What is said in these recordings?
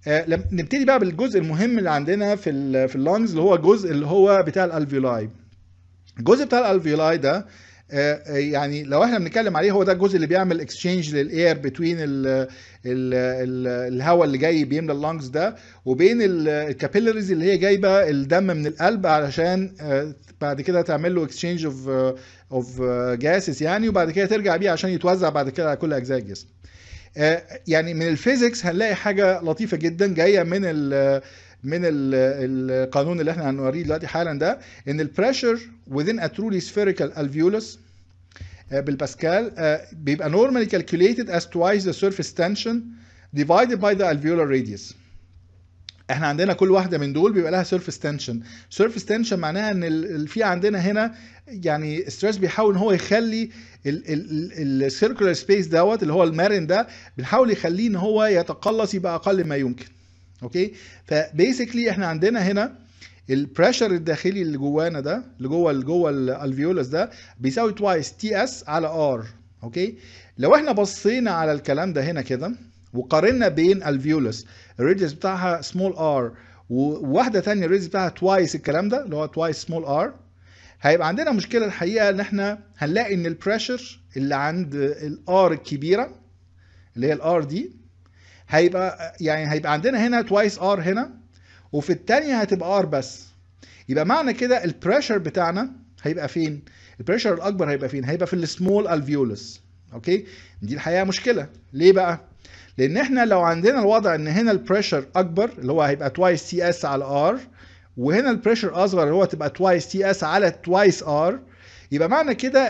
آه، لم- نبتدي بقى بالجزء المهم اللي عندنا في ال في اللانجز اللي هو الجزء اللي هو بتاع الالفيولاي الجزء بتاع الالفيولاي ده آه، آه، يعني لو احنا بنتكلم عليه هو ده الجزء اللي بيعمل اكسشينج للاير بتوين الهواء اللي جاي بيملى اللانجز ده وبين الكابيلاريز اللي هي جايبه الدم من القلب علشان آه، بعد كده تعمل له اكسشينج اوف اوف جاسز يعني وبعد كده ترجع بيه عشان يتوزع بعد كده على كل اجزاء الجسم آه، يعني من الفيزيكس هنلاقي حاجه لطيفه جدا جايه من ال من ال القانون اللي احنا هنوريه دلوقتي حالا ده ان البريشر within a truly spherical alveolus آه، بالباسكال آه، بيبقى normally calculated as twice the surface tension divided by the alveolar radius احنا عندنا كل واحده من دول بيبقى لها سيرفيس تنشن سيرفيس تنشن معناها ان ال- ال- في عندنا هنا يعني ستريس بيحاول ان هو يخلي السيركولار سبيس دوت اللي هو المرن ده بنحاول يخليه ان هو يتقلص يبقى اقل ما يمكن اوكي فبيسكلي احنا عندنا هنا البريشر الداخلي اللي جوانا ده اللي جوه اللي جوه الالفيولس ده بيساوي توايس تي اس على ار اوكي لو احنا بصينا على الكلام ده هنا كده وقارنا بين الفيولس الريديوس بتاعها سمول ار وواحده تانية الريديوس بتاعها توايس الكلام ده اللي هو توايس سمول ار هيبقى عندنا مشكله الحقيقه ان احنا هنلاقي ان البريشر اللي عند الار الكبيره اللي هي الار دي هيبقى يعني هيبقى عندنا هنا توايس ار هنا وفي الثانيه هتبقى ار بس يبقى معنى كده البريشر بتاعنا هيبقى فين البريشر الاكبر هيبقى فين هيبقى في السمول الفيولس اوكي دي الحقيقه مشكله ليه بقى لان احنا لو عندنا الوضع ان هنا البريشر اكبر اللي هو هيبقى توايس تي اس على ار وهنا البريشر اصغر اللي هو تبقى توايس تي اس على توايس ار يبقى معنى كده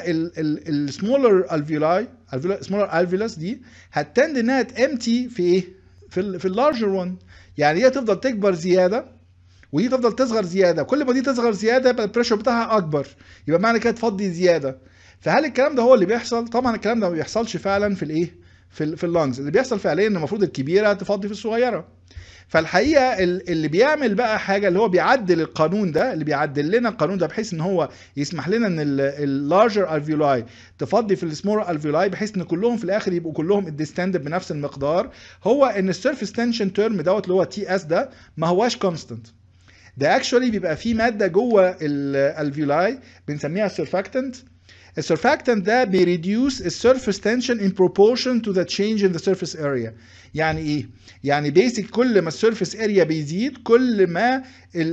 السمولر الفيولاي سمولر الفيولس دي هتند انها تمتي في ايه في ال في اللارجر وان يعني هي تفضل تكبر زياده ودي تفضل تصغر زياده كل ما دي تصغر زياده يبقى البريشر بتاعها اكبر يبقى معنى كده تفضي زياده فهل الكلام ده هو اللي بيحصل طبعا الكلام ده ما بيحصلش فعلا في الايه في ال في اللانجز اللي بيحصل فعليا ان المفروض الكبيره تفضي في الصغيره فالحقيقه ال- اللي بيعمل بقى حاجه اللي هو بيعدل القانون ده اللي بيعدل لنا القانون ده بحيث ان هو يسمح لنا ان اللارجر الفيولاي تفضي في السمولر الفيولاي بحيث ان كلهم في الاخر يبقوا كلهم الديستندد بنفس المقدار هو ان السيرفيس تنشن تيرم دوت اللي هو تي اس ده ما هواش كونستنت ده اكشولي بيبقى فيه ماده جوه الالفيولاي بنسميها سيرفاكتنت السيرفاكتنت ده بيريديوس السيرفيس تنشن in proportion to the change in the surface area يعني ايه يعني بيسك كل ما السيرفيس اريا بيزيد كل ما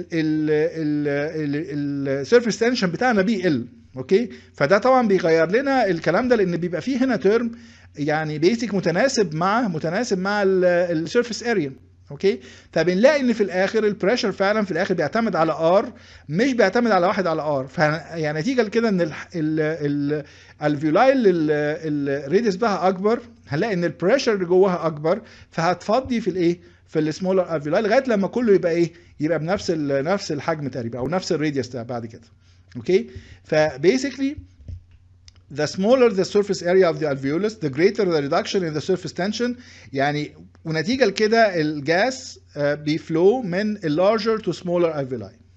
السيرفيس تنشن بتاعنا بيقل اوكي فده طبعا بيغير لنا الكلام ده لان بيبقى فيه هنا ترم يعني بيسك متناسب مع متناسب مع السيرفيس اريا اوكي فبنلاقي ان في الاخر البريشر فعلا في الاخر بيعتمد على ار مش بيعتمد على واحد على ار يعني نتيجه لكده ان الفيولاي اللي الريديوس بتاعها اكبر هنلاقي ان البريشر اللي جواها اكبر فهتفضي في الايه في السمولر الفيولاي لغايه لما كله يبقى ايه يبقى بنفس ال- نفس الحجم تقريبا او نفس الراديوس ده بعد كده اوكي فبيسكلي the smaller the surface area of the alveolus the greater the reduction in the surface tension يعني ونتيجه لكده الجاس آه، بيفلو من larger to smaller alveoli